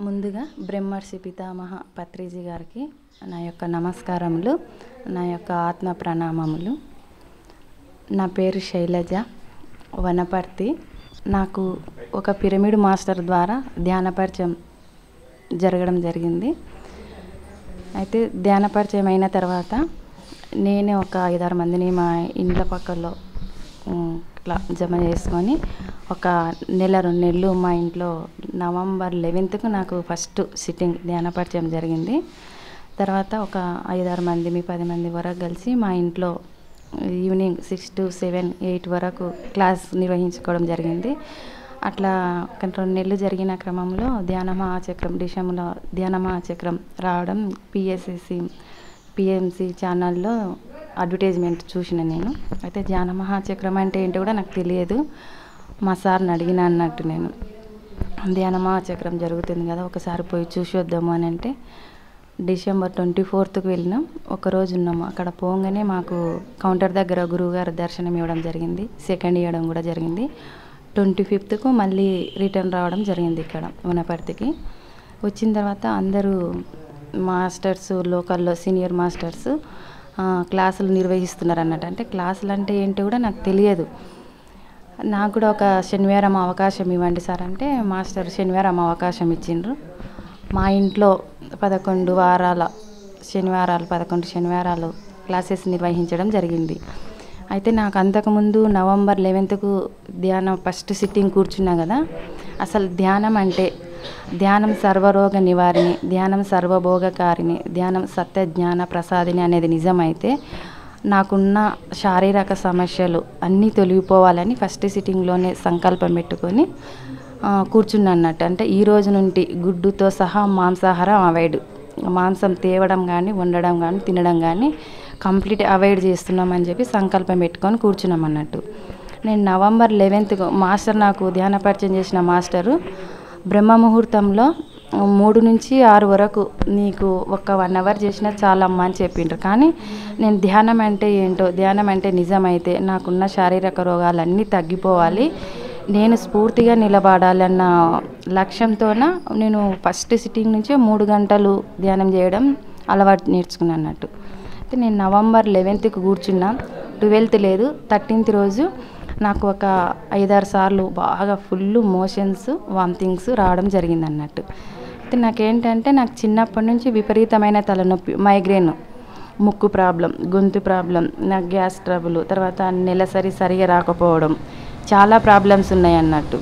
ముందుగా బ్రహ్మర్షి పితామహ పత్రిజీ గారికి నా యొక్క నమస్కారములు నా యొక్క ఆత్మ ప్రణామములు నా పేరు శైలజ వనపర్తి నాకు ఒక పిరమిడ్ మాస్టర్ ద్వారా ధ్యాన పరిచయం జరగడం జరిగింది అయితే ధ్యాన పరిచయం అయిన తర్వాత నేనే ఒక ఐదారు మందిని మా ఇండ్ల పక్కలో ఉమ్, ఇట్లా జమ చేసుకొని ఒక నెల రెండు నెలలు మా ఇంట్లో నవంబర్ లెవెన్త్కు నాకు ఫస్ట్ సిట్టింగ్ ధ్యాన పరిచయం జరిగింది తర్వాత ఒక ఐదారు మంది మీ పది మంది వరకు కలిసి మా ఇంట్లో evening six to seven eight వరకు క్లాస్ నిర్వహించుకోవడం జరిగింది అట్లా ఒక రెండు నెలలు జరిగిన క్రమంలో ధ్యాన మహాచక్రం డిసెంబర్లో ధ్యాన మహాచక్రం రావడం పిఎస్ఎస్సి పిఎంసి ఛానల్లో అడ్వర్టైజ్మెంట్ చూసిన నేను అయితే ధ్యాన మహాచక్రం అంటే ఏంటో కూడా నాకు తెలియదు మా సార్ని అడిగిన అన్నట్టు నేను ధ్యాన మహాచక్రం జరుగుతుంది కదా ఒకసారి పోయి చూసి వద్దాము అని అంటే డిసెంబర్ ట్వంటీ ఫోర్త్కి వెళ్ళినాం ఒక రోజు ఉన్నాము అక్కడ పోగానే మాకు కౌంటర్ దగ్గర గురువుగారు దర్శనం ఇవ్వడం జరిగింది సెకండ్ ఇవ్వడం కూడా జరిగింది ట్వంటీ ఫిఫ్త్కు మళ్ళీ రిటర్న్ రావడం జరిగింది ఇక్కడ వనపర్తికి వచ్చిన తర్వాత అందరూ మాస్టర్స్ లోకల్లో సీనియర్ మాస్టర్స్ ఆ, క్లాసులు నిర్వహిస్తున్నారు అన్నట్టు అంటే క్లాసులు అంటే ఏంటో కూడా నాకు తెలియదు నాకు కూడా ఒక శనివారం అవకాశం ఇవ్వండి సార్ అంటే మాస్టర్ శనివారం అవకాశం ఇచ్చిండ్రు మా ఇంట్లో పదకొండు వారాల శనివారాలు పదకొండు శనివారాలు క్లాసెస్ నిర్వహించడం జరిగింది అయితే నాకు అంతకుముందు నవంబర్ లెవెన్త్కు ధ్యానం ఫస్ట్ సిట్టింగ్ కూర్చున్నా కదా అసలు ధ్యానం అంటే ధ్యానం సర్వరోగ నివారిణి ధ్యానం సర్వభోగకారిణి ధ్యానం సత్య జ్ఞాన ప్రసాదిని అనేది నిజమైతే నాకున్న శారీరక సమస్యలు అన్నీ తొలగిపోవాలని ఫస్ట్ సిట్టింగ్లోనే సంకల్పం పెట్టుకొని ఆ, కూర్చున్నా అన్నట్టు అంటే ఈ రోజు నుండి గుడ్డుతో సహా మాంసాహారం అవాయిడ్ మాంసం తేవడం కానీ వండడం కానీ తినడం కానీ కంప్లీట్ అవాయిడ్ చేస్తున్నామని చెప్పి సంకల్పం పెట్టుకొని కూర్చున్నాం అన్నట్టు నేను నవంబర్ లెవెన్త్ మాస్టర్ నాకు ధ్యాన పరిచయం చేసిన మాస్టరు బ్రహ్మ ముహూర్తంలో మూడు నుంచి ఆరు వరకు నీకు ఒక వన్ అవర్ చేసినా చాలమ్మా అని చెప్పిండ్రు కానీ నేను ధ్యానం అంటే ఏంటో ధ్యానం అంటే నిజమైతే నాకున్న శారీరక రోగాలన్నీ తగ్గిపోవాలి నేను స్ఫూర్తిగా నిలబడాలన్న లక్ష్యంతోన నేను ఫస్ట్ సిట్టింగ్ నుంచే మూడు గంటలు ధ్యానం చేయడం అలవాటు నేర్చుకున్నాను అన్నట్టు అయితే నేను నవంబర్ లెవెన్త్కి కూర్చున్నా ట్వెల్త్ లేదు థర్టీన్త్ రోజు నాకు ఒక ఐదారు సార్లు బాగా ఫుల్ మోషన్స్ వామిటింగ్స్ రావడం జరిగింది అన్నట్టు అయితే నాకేంటంటే నాకు చిన్నప్పటి నుంచి విపరీతమైన తలనొప్పి మైగ్రేన్ ముక్కు ప్రాబ్లం గొంతు ప్రాబ్లం నాకు గ్యాస్ ట్రబుల్ తర్వాత నెలసరి సరిగా రాకపోవడం చాలా ప్రాబ్లమ్స్ ఉన్నాయి అన్నట్టు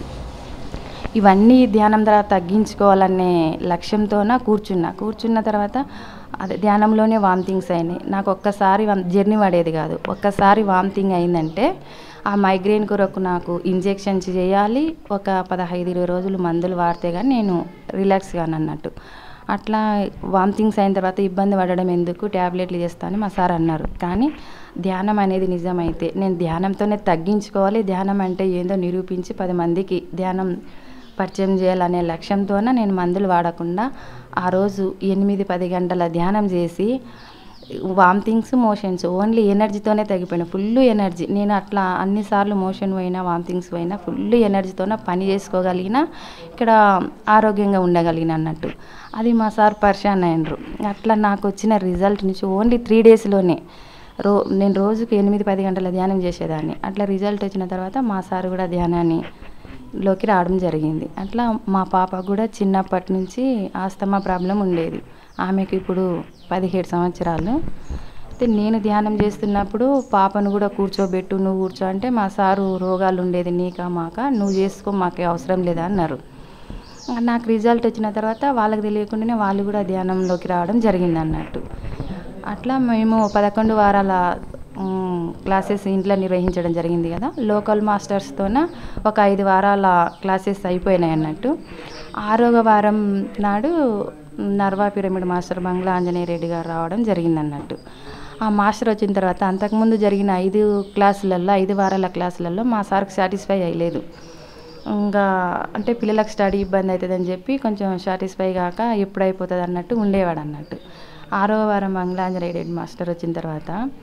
ఇవన్నీ ధ్యానం ద్వారా తగ్గించుకోవాలనే లక్ష్యంతోన కూర్చున్నా కూర్చున్న తర్వాత అదే ధ్యానంలోనే వామిటింగ్స్ అయినాయి నాకు ఒక్కసారి వామ్- జర్నీ పడేది కాదు ఒక్కసారి వామిటింగ్ అయిందంటే ఆ మైగ్రేన్ కొరకు నాకు ఇంజెక్షన్స్ చేయాలి ఒక పదహైదు ఇరవై రోజులు మందులు వాడితే కానీ నేను రిలాక్స్ కాను అన్నట్టు అట్లా వామిటింగ్స్ అయిన తర్వాత ఇబ్బంది పడడం ఎందుకు ట్యాబ్లెట్లు చేస్తాను మా సార్ అన్నారు కానీ ధ్యానం అనేది నిజమైతే నేను ధ్యానంతోనే తగ్గించుకోవాలి ధ్యానం అంటే ఏందో నిరూపించి పది మందికి ధ్యానం పరిచయం చేయాలనే లక్ష్యంతోన నేను మందులు వాడకుండా ఆ రోజు ఎనిమిది పది గంటల ధ్యానం చేసి వామిటింగ్స్ మోషన్స్ ఓన్లీ ఎనర్జీతోనే తగ్గిపోయినా ఫుల్ ఎనర్జీ నేను అట్లా అన్నిసార్లు మోషన్ పోయినా వామిటింగ్స్ పోయినా ఫుల్ ఎనర్జీతోనే పని చేసుకోగలిగిన ఇక్కడ ఆరోగ్యంగా ఉండగలిగిన అన్నట్టు అది మా సార్ పరిశాన్ అయినరు అట్లా నాకు వచ్చిన రిజల్ట్ నుంచి ఓన్లీ త్రీ డేస్లోనే రో నేను రోజుకి ఎనిమిది పది గంటల ధ్యానం చేసేదాన్ని అట్లా రిజల్ట్ వచ్చిన తర్వాత మా సార్ కూడా ధ్యానాన్ని లోకి రావడం జరిగింది అట్లా మా పాప కూడా చిన్నప్పటి నుంచి ఆస్తమా ప్రాబ్లం ఉండేది ఆమెకు ఇప్పుడు పదిహేడు సంవత్సరాలు అయితే నేను ధ్యానం చేస్తున్నప్పుడు పాపను కూడా కూర్చోబెట్టు నువ్వు కూర్చో అంటే మా సారు రోగాలు ఉండేది నీకా మాక నువ్వు చేసుకో మాకు అవసరం లేదా అన్నారు నాకు రిజల్ట్ వచ్చిన తర్వాత వాళ్ళకి తెలియకుండానే వాళ్ళు కూడా ధ్యానంలోకి రావడం జరిగింది అన్నట్టు అట్లా మేము పదకొండు వారాల మ్, క్లాసెస్ ఇంట్లో నిర్వహించడం జరిగింది కదా లోకల్ మాస్టర్స్తోన ఒక ఐదు వారాల క్లాసెస్ అయిపోయినాయి అన్నట్టు ఆరోగ వారం నాడు నర్వా పిరమిడ్ మాస్టర్ బంగ్లా ఆంజనేయ రెడ్డి గారు రావడం జరిగింది అన్నట్టు ఆ మాస్టర్ వచ్చిన తర్వాత అంతకుముందు జరిగిన ఐదు క్లాసులలో ఐదు వారాల క్లాసులలో మా సార్కి సాటిస్ఫై అయ్యలేదు ఇంకా అంటే పిల్లలకు స్టడీ ఇబ్బంది అవుతుందని చెప్పి కొంచెం సాటిస్ఫై కాక ఎప్పుడు అయిపోతుంది అన్నట్టు ఉండేవాడు అన్నట్టు ఆరో వారం మంగళాంజనేయ రెడ్డి మాస్టర్ వచ్చిన తర్వాత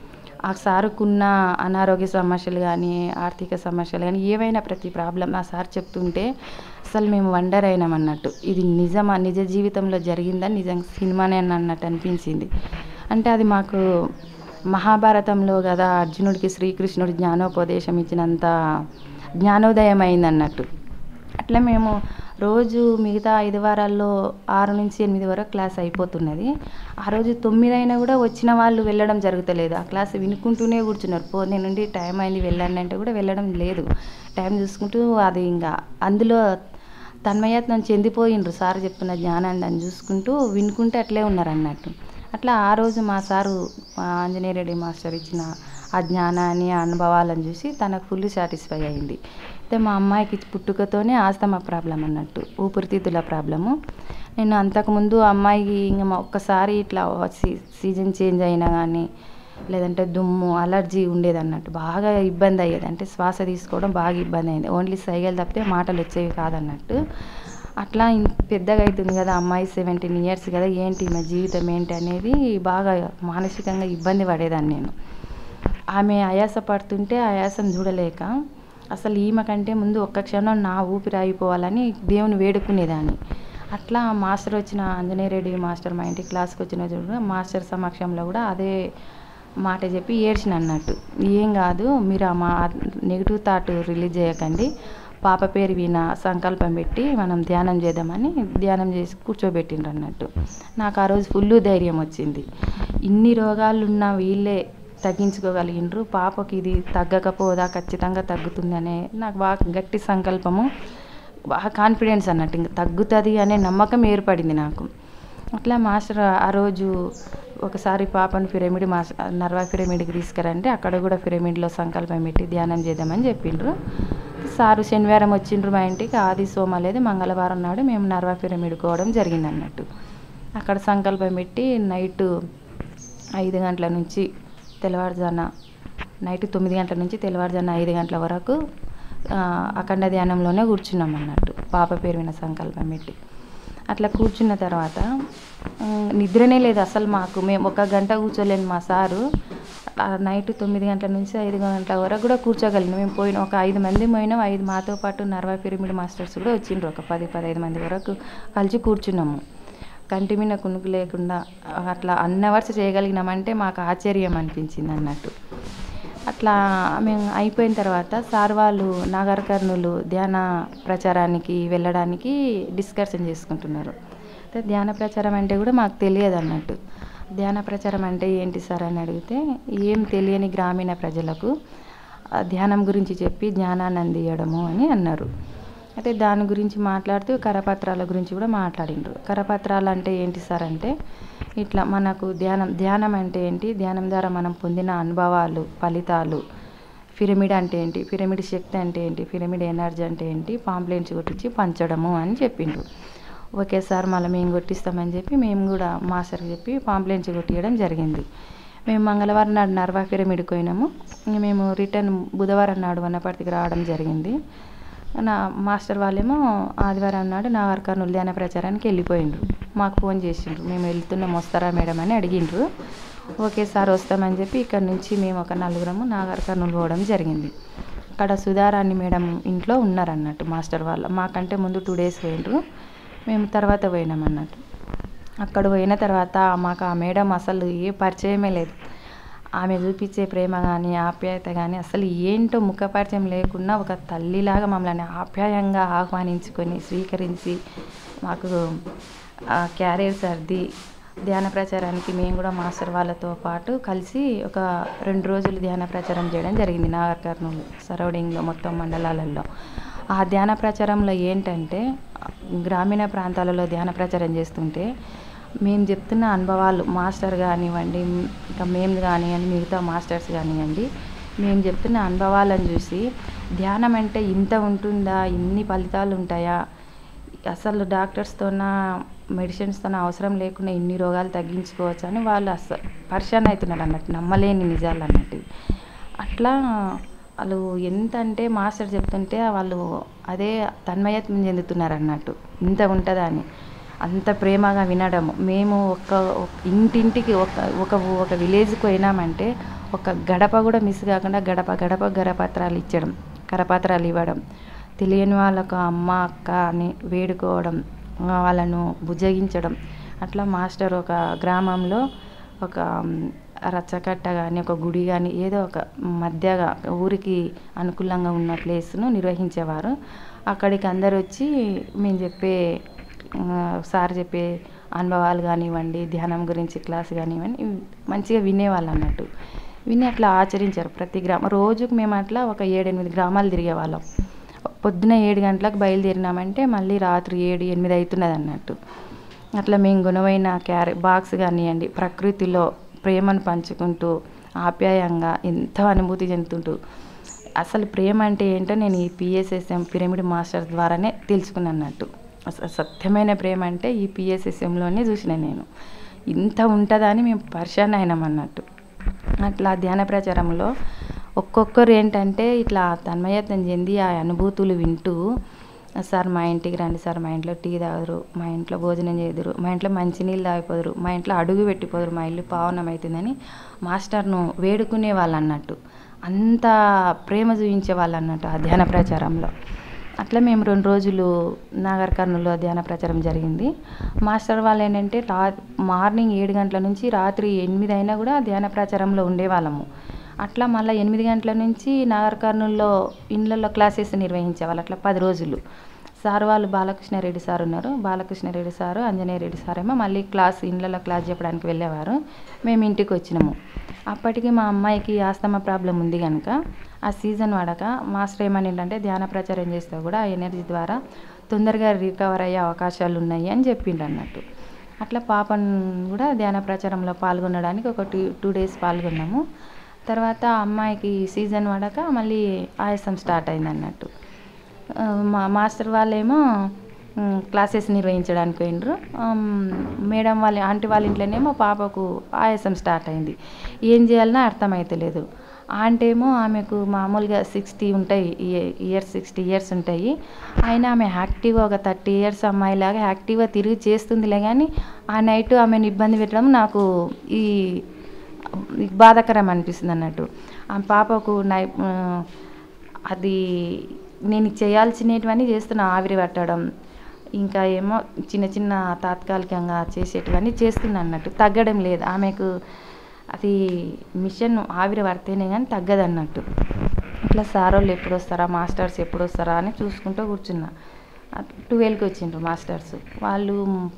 ఆ సారుకున్న అనారోగ్య సమస్యలు కానీ ఆర్థిక సమస్యలు కానీ ఏవైనా ప్రతి ప్రాబ్లం ఆ సార్ చెప్తుంటే అసలు మేము వండర్ అయినాం అన్నట్టు ఇది నిజమా నిజ జీవితంలో జరిగిందా నిజంగా సినిమానే అన్నట్టు అనిపించింది అంటే అది మాకు మహాభారతంలో కదా అర్జునుడికి శ్రీకృష్ణుడు జ్ఞానోపదేశం ఇచ్చినంత జ్ఞానోదయం అయింది అన్నట్టు అట్లా మేము రోజు మిగతా ఐదు వారాల్లో ఆరు నుంచి ఎనిమిది వరకు క్లాస్ అయిపోతున్నది ఆ రోజు తొమ్మిది అయినా కూడా వచ్చిన వాళ్ళు వెళ్ళడం జరుగుతలేదు ఆ క్లాస్ వినుకుంటూనే కూర్చున్నారు పోనీ నుండి టైం అయింది వెళ్ళండి అంటే కూడా వెళ్ళడం లేదు టైం చూసుకుంటూ అది ఇంకా అందులో తన్మయత్నం చెందిపోయిండ్రు సార్ చెప్తున్న జ్ఞానాన్ని అని చూసుకుంటూ వినుకుంటూ అట్లే ఉన్నారు అన్నట్టు అట్లా ఆ రోజు మా సారు మా ఆంజనేయ రెడ్డి మాస్టర్ ఇచ్చిన ఆ జ్ఞానాన్ని ఆ అనుభవాలను చూసి తనకు ఫుల్ సాటిస్ఫై అయింది అయితే మా అమ్మాయికి పుట్టుకతోనే ఆస్తమా ప్రాబ్లం అన్నట్టు ఊపిరితిత్తుల ప్రాబ్లము నేను అంతకుముందు ఆ అమ్మాయికి ఇంకా మా ఒక్కసారి ఇట్లా సీ- సీజన్ చేంజ్ అయినా కానీ లేదంటే దుమ్ము అలర్జీ ఉండేది అన్నట్టు బాగా ఇబ్బంది అయ్యేది అంటే శ్వాస తీసుకోవడం బాగా ఇబ్బంది అయింది ఓన్లీ సైగలు తప్పితే మాటలు వచ్చేవి కాదన్నట్టు అట్లా ఇన్- పెద్దగా అవుతుంది కదా అమ్మాయి సెవెంటీన్ ఇయర్స్ కదా ఏంటి మా జీవితం ఏంటి అనేది బాగా మానసికంగా ఇబ్బంది పడేదాన్ని నేను ఆమె ఆయాస పడుతుంటే ఆయాసం చూడలేక అసలు ఈమె కంటే ముందు ఒక్క క్షణం నా ఊపిరి ఆగిపోవాలని దేవుని వేడుకునేదాన్ని అట్లా మాస్టర్ వచ్చిన ఆంజనేయ రెడ్డి మాస్టర్ మా ఇంటికి క్లాస్కి వచ్చిన చూడు మాస్టర్ సమక్షంలో కూడా అదే మాట చెప్పి ఏడ్చిన అన్నట్టు ఏం కాదు మీరు ఆ మా నెగిటివ్ థాట్ రిలీజ్ చేయకండి పాప పేరు విన సంకల్పం పెట్టి మనం ధ్యానం చేద్దామని ధ్యానం చేసి కూర్చోబెట్టిండ్రు అన్నట్టు నాకు ఆ రోజు ఫుల్ ధైర్యం వచ్చింది ఇన్ని రోగాలు ఉన్న వీళ్ళే తగ్గించుకోగలిగినరు పాపకి ఇది తగ్గకపోదా ఖచ్చితంగా తగ్గుతుంది అనే నాకు బాగా గట్టి సంకల్పము బాగా కాన్ఫిడెన్స్ అన్నట్టు ఇంకా తగ్గుతుంది అనే నమ్మకం ఏర్పడింది నాకు అట్లా మాస్టర్ ఆ రోజు ఒకసారి పాపను పిరమిడ్ మాస్ నర్వా పిరమిడ్కి తీసుకురంటే అక్కడ కూడా పిరమిడ్లో సంకల్పం పెట్టి ధ్యానం చేద్దామని చెప్పిండ్రు సారు శనివారం వచ్చిండ్రు మా ఇంటికి ఆది సోమ లేదు మంగళవారం నాడు మేము నర్వా పిరమిడ్ పోవడం జరిగింది అన్నట్టు అక్కడ సంకల్పం పెట్టి నైట్ ఐదు గంటల నుంచి తెల్లవారుజాన నైట్ తొమ్మిది గంటల నుంచి తెల్లవారుజాన ఐదు గంటల వరకు ఆ, అఖండ ధ్యానంలోనే కూర్చున్నాం అన్నట్టు పాప పేరు విన సంకల్పం పెట్టి అట్లా కూర్చున్న తర్వాత ఉమ్, నిద్రనే లేదు అసలు మాకు మేము ఒక గంట కూర్చోలేను మా సారు ఆ నైట్ తొమ్మిది గంటల నుంచి ఐదు గంటల వరకు కూడా కూర్చోగలిగినాం మేము పోయిన ఒక ఐదు మంది పోయినాం ఐదు మాతో పాటు నర్వా పిరమిడ్ మాస్టర్స్ కూడా వచ్చిండ్రు ఒక పది పదహైదు మంది వరకు కలిసి కూర్చున్నాము కంటి మీద కునుకు లేకుండా అట్లా అన్ అవర్స్ చేయగలిగినామంటే మాకు ఆశ్చర్యం అనిపించింది అన్నట్టు అట్లా మేము అయిపోయిన తర్వాత సార్ వాళ్ళు నాగర్ కర్నూలు ధ్యాన ప్రచారానికి వెళ్ళడానికి డిస్కషన్ చేసుకుంటున్నారు అయితే ధ్యాన ప్రచారం అంటే కూడా మాకు తెలియదు అన్నట్టు ధ్యాన ప్రచారం అంటే ఏంటి సార్ అని అడిగితే ఏం తెలియని గ్రామీణ ప్రజలకు ఆ ధ్యానం గురించి చెప్పి జ్ఞానాన్ని అందియడము అని అన్నారు అయితే దాని గురించి మాట్లాడుతూ కరపత్రాల గురించి కూడా మాట్లాడిండ్రు కరపత్రాలు అంటే ఏంటి సార్ అంటే ఇట్లా మనకు ధ్యానం ధ్యానం అంటే ఏంటి ధ్యానం ద్వారా మనం పొందిన అనుభవాలు ఫలితాలు పిరమిడ్ అంటే ఏంటి పిరమిడ్ శక్తి అంటే ఏంటి పిరమిడ్ ఎనర్జీ అంటే ఏంటి పాంప్లెంట్స్ కొట్టించి పంచడము అని చెప్పిండ్రు ఓకే సార్ మళ్ళీ మేము కొట్టిస్తామని చెప్పి మేము కూడా మాస్టర్కి చెప్పి పాంప్లెంట్స్ కొట్టియడం జరిగింది మేము మంగళవారం నాడు నర్వా పిరమిడ్కి పోయినాము ఇంక మేము రిటర్న్ బుధవారం నాడు వనపర్తికి రావడం జరిగింది నా మాస్టర్ వాళ్ళేమో ఆదివారం నాడు నాగర్ కర్నూలు ధ్యాన ప్రచారానికి వెళ్ళిపోయిండ్రు మాకు ఫోన్ చేసిండ్రు మేము వెళ్తున్నాం వస్తారా మేడం అని అడిగిండ్రు ఓకే సార్ వస్తామని చెప్పి ఇక్కడ నుంచి మేము ఒక నలుగురము నాగర్ కర్నూలు పోవడం జరిగింది అక్కడ సుధారాణి మేడం ఇంట్లో ఉన్నారన్నట్టు మాస్టర్ వాళ్ళు మాకంటే ముందు టూ డేస్ పోయిండ్రు మేము తర్వాత పోయినాం అన్నట్టు అక్కడ పోయిన తర్వాత మాకు ఆ మేడం అసలు ఏ పరిచయమే లేదు ఆమె చూపించే ప్రేమ కానీ ఆప్యాయత కానీ అసలు ఏంటో ముఖ పరిచయం లేకుండా ఒక తల్లిలాగా మమ్మల్ని ఆప్యాయంగా ఆహ్వానించుకొని స్వీకరించి మాకు క్యారియర్ సర్ది ధ్యాన ప్రచారానికి మేము కూడా మాస్టర్ వాళ్ళతో పాటు కలిసి ఒక రెండు రోజులు ధ్యాన ప్రచారం చేయడం జరిగింది నాగర్ కర్నూలు సరౌండింగ్లో మొత్తం మండలాలలో ఆ ధ్యాన ప్రచారంలో ఏంటంటే గ్రామీణ ప్రాంతాలలో ధ్యాన ప్రచారం చేస్తుంటే మేము చెప్తున్న అనుభవాలు మాస్టర్ కానివ్వండి ఇంకా మేము కానివ్వండి మిగతా మాస్టర్స్ కానివ్వండి మేము చెప్తున్న అనుభవాలను చూసి ధ్యానం అంటే ఇంత ఉంటుందా ఇన్ని ఫలితాలు ఉంటాయా అసలు డాక్టర్స్తోన మెడిసిన్స్తోన అవసరం లేకుండా ఇన్ని రోగాలు తగ్గించుకోవచ్చు అని వాళ్ళు అసలు పరిశాన్ అవుతున్నారు అన్నట్టు నమ్మలేని నిజాలు అన్నట్టు అట్లా వాళ్ళు ఎంత అంటే మాస్టర్ చెప్తుంటే వాళ్ళు అదే తన్మయత్వం చెందుతున్నారు అన్నట్టు ఇంత ఉంటుందా అని అంత ప్రేమగా వినడము మేము ఒక ఒక ఇంటింటికి ఒక ఒక ఒక విలేజ్కి పోయినామంటే ఒక గడప కూడా మిస్ కాకుండా గడప గడప గరపత్రాలు ఇచ్చడం కరపత్రాలు ఇవ్వడం తెలియని వాళ్ళకు అమ్మ అక్క అని వేడుకోవడం ఆ, వాళ్ళను బుజ్జగించడం అట్లా మాస్టర్ ఒక గ్రామంలో ఒక మ్, రచ్చకట్ట కానీ ఒక గుడి కానీ ఏదో ఒక మధ్యగా ఊరికి అనుకూలంగా ఉన్న ప్లేస్ను నిర్వహించేవారు అక్కడికి అందరు వచ్చి మేము చెప్పే ఆ, సార్ చెప్పే అనుభవాలు కానివ్వండి ధ్యానం గురించి క్లాస్ కానివ్వండి ఇవి మంచిగా వినేవాళ్ళు అన్నట్టు విని అట్లా ఆచరించారు ప్రతి గ్రామం రోజుకు మేము అట్లా ఒక ఏడెనిమిది గ్రామాలు తిరిగేవాళ్ళం పొద్దున ఏడు గంటలకు బయలుదేరినామంటే మళ్ళీ రాత్రి ఏడు ఎనిమిది అవుతున్నది అన్నట్టు అట్లా మేము గుణమైన క్యారె బాక్స్ కానివ్వండి ప్రకృతిలో ప్రేమను పంచుకుంటూ ఆప్యాయంగా ఎంతో అనుభూతి చెందుతుంటూ అసలు ప్రేమ అంటే ఏంటో నేను ఈ పిఎస్ఎస్ఎం పిరమిడ్ మాస్టర్స్ ద్వారానే తెలుసుకున్నాను అన్నట్టు అసలు సత్యమైన ప్రేమ అంటే ఈ పిఎస్ఎస్ఎంలోనే చూసిన నేను ఇంత ఉంటుందా అని మేము పరిశాన్ అయినాం అన్నట్టు అట్లా ధ్యాన ప్రచారంలో ఒక్కొక్కరు ఏంటంటే ఇట్లా తన్మయత్నం చెంది ఆ అనుభూతులు వింటూ సార్ మా ఇంటికి రండి సార్ మా ఇంట్లో టీ తాగరు మా ఇంట్లో భోజనం చేదురు మా ఇంట్లో మంచినీళ్ళు తాగిపోదురు మా ఇంట్లో అడుగు పెట్టిపోదురు మా ఇల్లు పావనం అవుతుందని మాస్టర్ను వేడుకునే వాళ్ళు అన్నట్టు అంత ప్రేమ చూపించే వాళ్ళు అన్నట్టు ఆ ధ్యాన ప్రచారంలో అట్లా మేము రెండు రోజులు నాగర్ కర్నూలులో ధ్యాన ప్రచారం జరిగింది మాస్టర్ వాళ్ళు ఏంటంటే రా మార్నింగ్ ఏడు గంటల నుంచి రాత్రి ఎనిమిది అయినా కూడా ధ్యాన ప్రచారంలో ఉండేవాళ్ళము అట్లా మళ్ళీ ఎనిమిది గంటల నుంచి నాగర్ కర్నూలులో ఇండ్లలో క్లాసెస్ నిర్వహించేవాళ్ళు అట్లా పది రోజులు సార్ వాళ్ళు బాలకృష్ణారెడ్డి సార్ ఉన్నారు బాలకృష్ణారెడ్డి సారు ఆంజనేయ రెడ్డి సార్ ఏమో మళ్ళీ క్లాస్ ఇండ్లలో క్లాస్ చెప్పడానికి వెళ్ళేవారు మేము ఇంటికి వచ్చినాము అప్పటికి మా అమ్మాయికి ఆస్తమా ప్రాబ్లం ఉంది కనుక ఆ సీజన్ వాడక మాస్టర్ ఏమని ఏంటంటే ధ్యాన ప్రచారం చేస్తే కూడా ఆ ఎనర్జీ ద్వారా తొందరగా రికవర్ అయ్యే అవకాశాలు ఉన్నాయి అని చెప్పిండు అన్నట్టు అట్లా పాపను కూడా ధ్యాన ప్రచారంలో పాల్గొనడానికి ఒక టూ టూ డేస్ పాల్గొన్నాము తర్వాత అమ్మాయికి సీజన్ పడక మళ్ళీ ఆయాసం స్టార్ట్ అయింది అన్నట్టు ఆ, మా మాస్టర్ వాళ్ళేమో ఉమ్, క్లాసెస్ నిర్వహించడానికి పోయినరు మేడం వాళ్ళ ఆంటీ వాళ్ళ ఇంట్లోనేమో పాపకు ఆయాసం స్టార్ట్ అయింది ఏం చేయాలనో అర్థమైతలేదు ఆంటీ ఏమో ఆమెకు మామూలుగా సిక్స్టీ ఉంటాయి ఇయర్స్ సిక్స్టీ ఇయర్స్ ఉంటాయి అయినా ఆమె యాక్టివ్గా ఒక థర్టీ ఇయర్స్ అమ్మాయిలాగా యాక్టివ్గా తిరిగి చేస్తుందిలే కానీ ఆ నైట్ ఆమెను ఇబ్బంది పెట్టడం నాకు ఈ బాధాకరం అనిపిస్తుంది అన్నట్టు ఆ పాపకు నై ఆ, అది నేను చేయాల్సినటువన్నీ చేస్తున్నా ఆవిరి పట్టడం ఇంకా ఏమో చిన్న చిన్న తాత్కాలికంగా చేసేటివన్నీ చేస్తున్నా అన్నట్టు తగ్గడం లేదు ఆమెకు అది మిషన్ ఆవిరి పడితేనే కానీ తగ్గదు అన్నట్టు ఇట్లా సార్ వాళ్ళు ఎప్పుడు వస్తారా మాస్టర్స్ ఎప్పుడు వస్తారా అని చూసుకుంటూ కూర్చున్నా ట్వెల్వ్కి వచ్చిండ్రు మాస్టర్స్ వాళ్ళు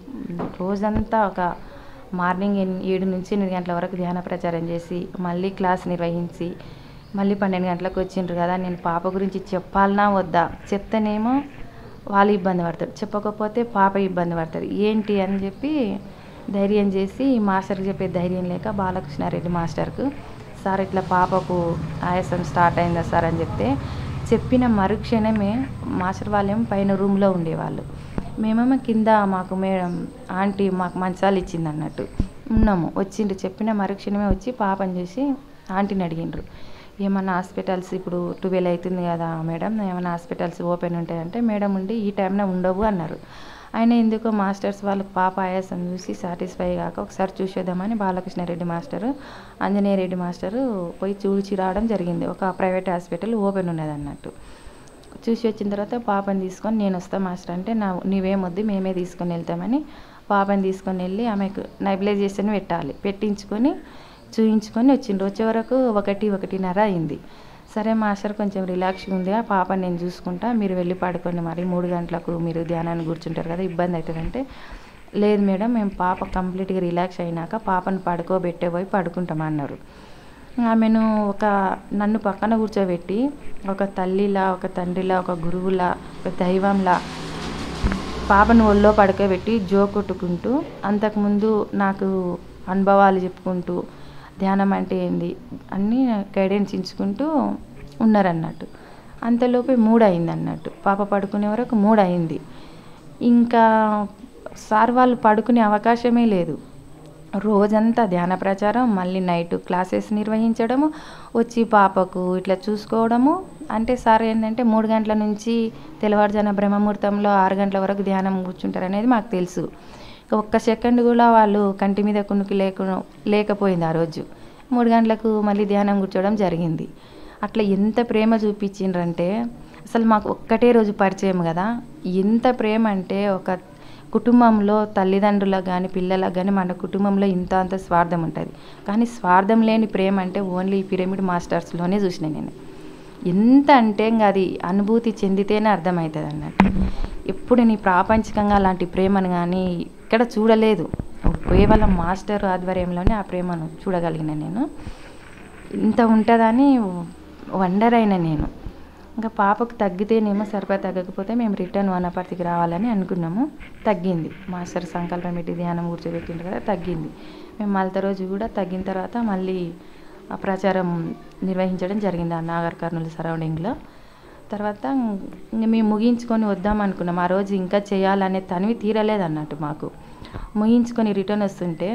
రోజంతా ఒక మార్నింగ్ ఎన్- ఏడు నుంచి ఎనిమిది గంటల వరకు ధ్యాన ప్రచారం చేసి మళ్ళీ క్లాస్ నిర్వహించి మళ్ళీ పన్నెండు గంటలకు వచ్చిండ్రు కదా నేను పాప గురించి చెప్పాలనా వద్దా చెప్తేనేమో వాళ్ళు ఇబ్బంది పడతారు చెప్పకపోతే పాప ఇబ్బంది పడతారు ఏంటి అని చెప్పి ధైర్యం చేసి మాస్టర్కి చెప్పే ధైర్యం లేక బాలకృష్ణారెడ్డి మాస్టర్కు సార్ ఇట్లా పాపకు ఆయాసం స్టార్ట్ అయిందా సార్ అని చెప్తే చెప్పిన మరుక్షణమే మాస్టర్ వాళ్ళేమో పైన రూమ్లో ఉండేవాళ్ళు మేమేమో కింద మాకు మేడం ఆంటీ మాకు మంచాలు ఇచ్చింది అన్నట్టు ఉన్నాము వచ్చిండ్రు చెప్పిన మరుక్షణమే వచ్చి పాపని చూసి ఆంటీని అడిగిండ్రు ఏమన్నా హాస్పిటల్స్ ఇప్పుడు ట్వెల్వ్ అవుతుంది కదా మేడం ఏమైనా హాస్పిటల్స్ ఓపెన్ ఉంటాయంటే మేడం ఉండి ఈ టైంలో ఉండవు అన్నారు ఆయన ఎందుకో మాస్టర్స్ వాళ్ళ పాప ఆయాసం చూసి సాటిస్ఫై కాక ఒకసారి చూసేద్దామని బాలకృష్ణారెడ్డి మాస్టరు ఆంజనేయ రెడ్డి మాస్టరు పోయి చూసి రావడం జరిగింది ఒక ప్రైవేట్ హాస్పిటల్ ఓపెన్ ఉన్నది అన్నట్టు చూసి వచ్చిన తర్వాత పాపని తీసుకొని నేను వస్తా మాస్టర్ అంటే నా నీవేమొద్దు మేమే తీసుకొని వెళ్తామని పాపని తీసుకొని వెళ్ళి ఆమెకు నైబిలైజేషన్ పెట్టాలి పెట్టించుకొని చూయించుకొని వచ్చిండ్రు వచ్చే వరకు ఒకటి ఒకటిన్నర అయింది సరే మాస్టర్ కొంచెం రిలాక్స్గా ఉంది ఆ పాపని నేను చూసుకుంటా మీరు వెళ్ళి పడుకోండి మరి మూడు గంటలకు మీరు ధ్యానాన్ని కూర్చుంటారు కదా ఇబ్బంది అవుతుందంటే లేదు మేడం మేము పాప కంప్లీట్గా రిలాక్స్ అయినాక పాపను పడుకోబెట్టే పోయి పడుకుంటామన్నారు ఆమెను ఒక నన్ను పక్కన కూర్చోబెట్టి ఒక తల్లిలా ఒక తండ్రిలా ఒక గురువులా ఒక దైవంలా పాపను ఒళ్ళో పడుకోబెట్టి జో కొట్టుకుంటూ అంతకుముందు నాకు అనుభవాలు చెప్పుకుంటూ ధ్యానం అంటే ఏంది అన్నీ గైడెన్స్ ఇచ్చుకుంటూ ఉన్నారన్నట్టు అంతలోపే మూడు అయింది అన్నట్టు పాప పడుకునే వరకు మూడు అయింది ఇంకా సార్ వాళ్ళు పడుకునే అవకాశమే లేదు రోజంతా ధ్యాన ప్రచారం మళ్ళీ నైట్ క్లాసెస్ నిర్వహించడము వచ్చి పాపకు ఇట్లా చూసుకోవడము అంటే సార్ ఏంటంటే మూడు గంటల నుంచి తెల్లవారుజాన బ్రహ్మముహూర్తంలో ఆరు గంటల వరకు ధ్యానం కూర్చుంటారు అనేది మాకు తెలుసు ఒక్క సెకండ్ కూడా వాళ్ళు కంటి మీద కునుకు లేకు లేకపోయింది ఆ రోజు మూడు గంటలకు మళ్ళీ ధ్యానం కూర్చోవడం జరిగింది అట్లా ఎంత ప్రేమ చూపించిండ్రంటే అసలు మాకు ఒక్కటే రోజు పరిచయం కదా ఎంత ప్రేమ అంటే ఒక కుటుంబంలో తల్లిదండ్రులకు కానీ పిల్లలకు కానీ మన కుటుంబంలో ఇంత అంత స్వార్థం ఉంటుంది కానీ స్వార్థం లేని ప్రేమ అంటే ఓన్లీ ఈ పిరమిడ్ మాస్టర్స్లోనే చూసిన నేను ఎంత అంటే ఇంకా అది అనుభూతి చెందితేనే అర్థమవుతుంది అన్నట్టు ఎప్పుడు నీ ప్రాపంచికంగా అలాంటి ప్రేమను కానీ ఇక్కడ చూడలేదు కేవలం మాస్టర్ ఆధ్వర్యంలోనే ఆ ప్రేమను చూడగలిగిన నేను ఇంత ఉంటుందని వండర్ అయిన నేను ఇంకా పాపకు తగ్గితేనేమో సరిపడా తగ్గకపోతే మేము రిటర్న్ వనపర్తికి రావాలని అనుకున్నాము తగ్గింది మాస్టర్ సంకల్పం పెట్టి ధ్యానం కూర్చోబెట్టిండ్రు కదా తగ్గింది మేము మళ్ళీ రోజు కూడా తగ్గిన తర్వాత మళ్ళీ ఆ ప్రచారం నిర్వహించడం జరిగింది ఆ నాగర్ కర్నూలు సరౌండింగ్లో తర్వాత ఇంక మేము ముగించుకొని వద్దాం అనుకున్నాం ఆ రోజు ఇంకా చేయాలనే తనివి తీరలేదు అన్నట్టు మాకు ముగించుకొని రిటర్న్ వస్తుంటే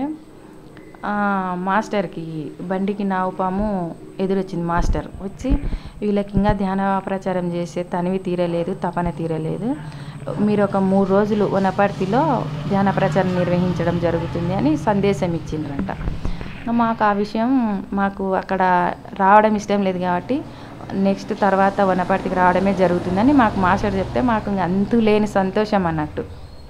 ఆ, మాస్టర్కి బండికి నావు పాము ఎదురొచ్చింది మాస్టర్ వచ్చి వీళ్ళకి ఇంకా ధ్యాన ప్రచారం చేసే తనివి తీరలేదు తపన తీరలేదు మీరు ఒక మూడు రోజులు వనపర్తిలో ధ్యాన ప్రచారం నిర్వహించడం జరుగుతుంది అని సందేశం ఇచ్చిండ్రంట మాకు ఆ విషయం మాకు అక్కడ రావడం ఇష్టం లేదు కాబట్టి నెక్స్ట్ తర్వాత వనపర్తికి రావడమే జరుగుతుందని మాకు మాస్టర్ చెప్తే మాకు ఇంక అంతు లేని సంతోషం అన్నట్టు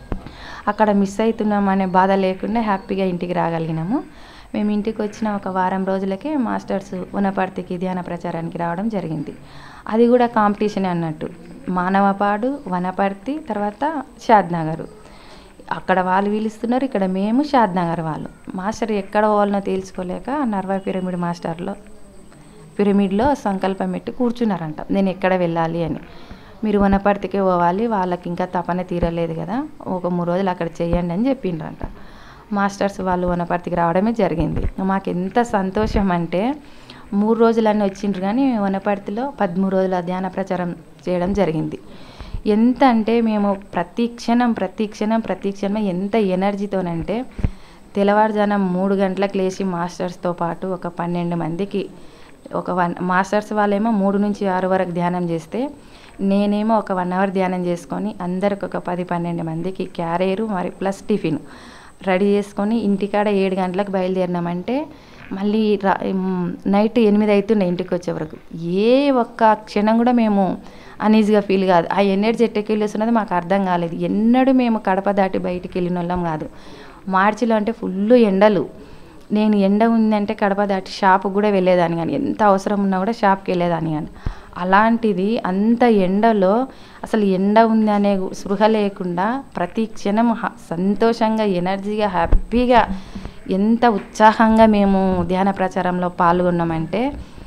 అక్కడ మిస్ అవుతున్నాం అనే బాధ లేకుండా హ్యాపీగా ఇంటికి రాగలిగినాము మేము ఇంటికి వచ్చిన ఒక వారం రోజులకే మాస్టర్స్ వనపర్తికి ధ్యాన ప్రచారానికి రావడం జరిగింది అది కూడా కాంపిటీషన్ అన్నట్టు మానవపాడు వనపర్తి తర్వాత షాద్నగర్ అక్కడ వాళ్ళు పిలుస్తున్నారు ఇక్కడ మేము షాద్నగర్ వాళ్ళు మాస్టర్ ఎక్కడ పోవాలనో తేల్చుకోలేక నర్వా పిరమిడ్ మాస్టర్లో పిరమిడ్లో సంకల్పం పెట్టి కూర్చున్నారంట నేను ఎక్కడ వెళ్ళాలి అని మీరు వనపర్తికే పోవాలి వాళ్ళకి ఇంకా తపన తీరలేదు కదా ఒక మూడు రోజులు అక్కడ చేయండి అని చెప్పిండ్రంట మాస్టర్స్ వాళ్ళు వనపర్తికి రావడమే జరిగింది మాకు ఎంత సంతోషం అంటే మూడు రోజులన్నీ వచ్చిండ్రు కానీ వనపర్తిలో పదమూడు రోజుల ధ్యాన ప్రచారం చేయడం జరిగింది ఎంత అంటే మేము ప్రతి క్షణం ప్రతి క్షణం ప్రతి క్షణం ఎంత ఎనర్జీతోనంటే తెల్లవారుజానం మూడు గంటలకు లేచి మాస్టర్స్తో పాటు ఒక పన్నెండు మందికి ఒక వన్ మాస్టర్స్ వాళ్ళేమో మూడు నుంచి ఆరు వరకు ధ్యానం చేస్తే నేనేమో ఒక వన్ అవర్ ధ్యానం చేసుకొని అందరికి ఒక పది పన్నెండు మందికి క్యారియరు మరి ప్లస్ టిఫిన్ రెడీ చేసుకొని ఇంటికాడ ఏడు గంటలకు బయలుదేరినామంటే మళ్ళీ రా ఉమ్, నైట్ ఎనిమిది అవుతుండే ఇంటికి వచ్చే వరకు ఏ ఒక్క క్షణం కూడా మేము అనీజీగా ఫీల్ కాదు ఆ ఎనర్జీ ఎట్టకెళ్ళి వస్తున్నది మాకు అర్థం కాలేదు ఎన్నడూ మేము కడప దాటి బయటికి వెళ్ళిన వాళ్ళం కాదు మార్చిలో అంటే ఫుల్ ఎండలు నేను ఎండ ఉందంటే కడప దాటి షాప్ కూడా వెళ్ళేదాన్ని కానీ ఎంత అవసరం ఉన్నా కూడా షాప్కి వెళ్ళేదాన్ని కానీ అలాంటిది అంత ఎండలో అసలు ఎండ ఉంది అనే స్పృహ లేకుండా ప్రతి క్షణం హ- సంతోషంగా ఎనర్జీగా హ్యాపీగా ఎంత ఉత్సాహంగా మేము ధ్యాన ప్రచారంలో పాల్గొన్నామంటే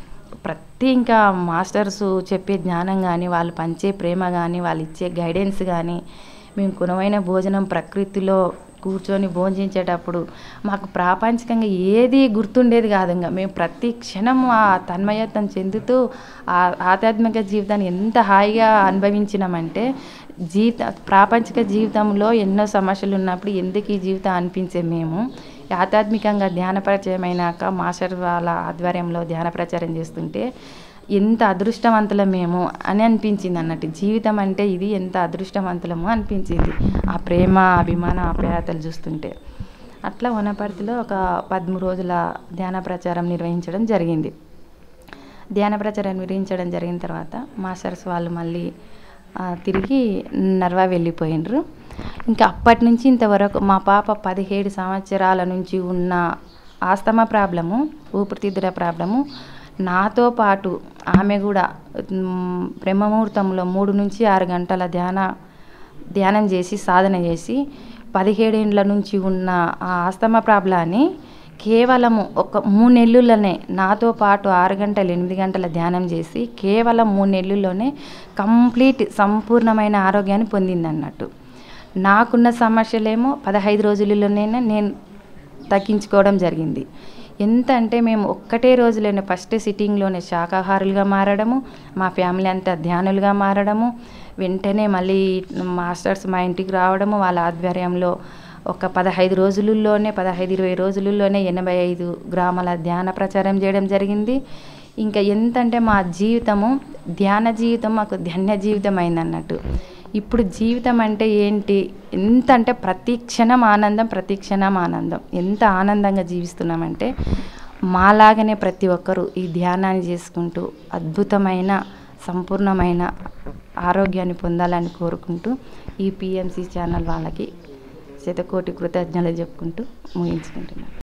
ప్రతి ఇంకా మాస్టర్స్ చెప్పే జ్ఞానం కానీ వాళ్ళు పంచే ప్రేమ కానీ వాళ్ళు ఇచ్చే గైడెన్స్ కానీ మేము కునమైన భోజనం ప్రకృతిలో కూర్చొని భోజించేటప్పుడు మాకు ప్రాపంచికంగా ఏది గుర్తుండేది కాదు ఇంకా మేము ప్రతి క్షణం ఆ తన్మయత్వం చెందుతూ ఆ ఆధ్యాత్మిక జీవితాన్ని ఎంత హాయిగా అనుభవించినామంటే జీవిత ప్రాపంచిక జీవితంలో ఎన్నో సమస్యలు ఉన్నప్పుడు ఎందుకు ఈ జీవితం అనిపించే మేము ఆధ్యాత్మికంగా ధ్యాన పరిచయం అయినాక మాస్టర్ వాళ్ళ ఆధ్వర్యంలో ధ్యాన ప్రచారం చేస్తుంటే ఎంత అదృష్టవంతులం మేము అని అనిపించింది అన్నట్టు జీవితం అంటే ఇది ఎంత అదృష్టవంతులము అనిపించింది ఆ ప్రేమ అభిమాన ఆప్యాయతలు చూస్తుంటే అట్లా వనపర్తిలో ఒక పదమూడు రోజుల ధ్యాన ప్రచారం నిర్వహించడం జరిగింది ధ్యాన ప్రచారం నిర్వహించడం జరిగిన తర్వాత మాస్టర్స్ వాళ్ళు మళ్ళీ ఆ, తిరిగి నర్వా వెళ్ళిపోయినరు ఇంకా అప్పటి నుంచి ఇంతవరకు మా పాప పదిహేడు సంవత్సరాల నుంచి ఉన్న ఆస్తమా ప్రాబ్లము ఊపిరితిత్తుల ప్రాబ్లము నాతో పాటు ఆమె కూడా మ్, బ్రహ్మముహూర్తంలో మూడు నుంచి ఆరు గంటల ధ్యాన ధ్యానం చేసి సాధన చేసి పదిహేడేండ్ల నుంచి ఉన్న ఆ ఆస్తమా ప్రాబ్లాన్ని కేవలము ఒక మూడు నెలల్లోనే నాతో పాటు ఆరు గంటలు ఎనిమిది గంటల ధ్యానం చేసి కేవలం మూడు నెలల్లోనే కంప్లీట్ సంపూర్ణమైన ఆరోగ్యాన్ని పొందింది అన్నట్టు నాకున్న సమస్యలేమో పదహైదు రోజులలోనే నేను తగ్గించుకోవడం జరిగింది ఎంత అంటే మేము ఒక్కటే రోజులోనే ఫస్ట్ సిట్టింగ్లోనే శాకాహారులుగా మారడము మా ఫ్యామిలీ అంతా ధ్యానులుగా మారడము వెంటనే మళ్ళీ మాస్టర్స్ మా ఇంటికి రావడము వాళ్ళ ఆధ్వర్యంలో ఒక పదహైదు రోజులలోనే పదహైదు ఇరవై రోజులలోనే ఎనభై ఐదు గ్రామాల ధ్యాన ప్రచారం చేయడం జరిగింది ఇంకా ఎంత అంటే మా జీవితము ధ్యాన జీవితం మాకు ధన్య జీవితం అయిందన్నట్టు ఇప్పుడు జీవితం అంటే ఏంటి ఎంత అంటే ప్రతి క్షణం ఆనందం ప్రతి క్షణం ఆనందం ఎంత ఆనందంగా జీవిస్తున్నామంటే మాలాగనే ప్రతి ఒక్కరూ ఈ ధ్యానాన్ని చేసుకుంటూ అద్భుతమైన సంపూర్ణమైన ఆరోగ్యాన్ని పొందాలని కోరుకుంటూ ఈ పిఎంసి ఛానల్ వాళ్ళకి శతకోటి కృతజ్ఞతలు చెప్పుకుంటూ ముగించుకుంటున్నాను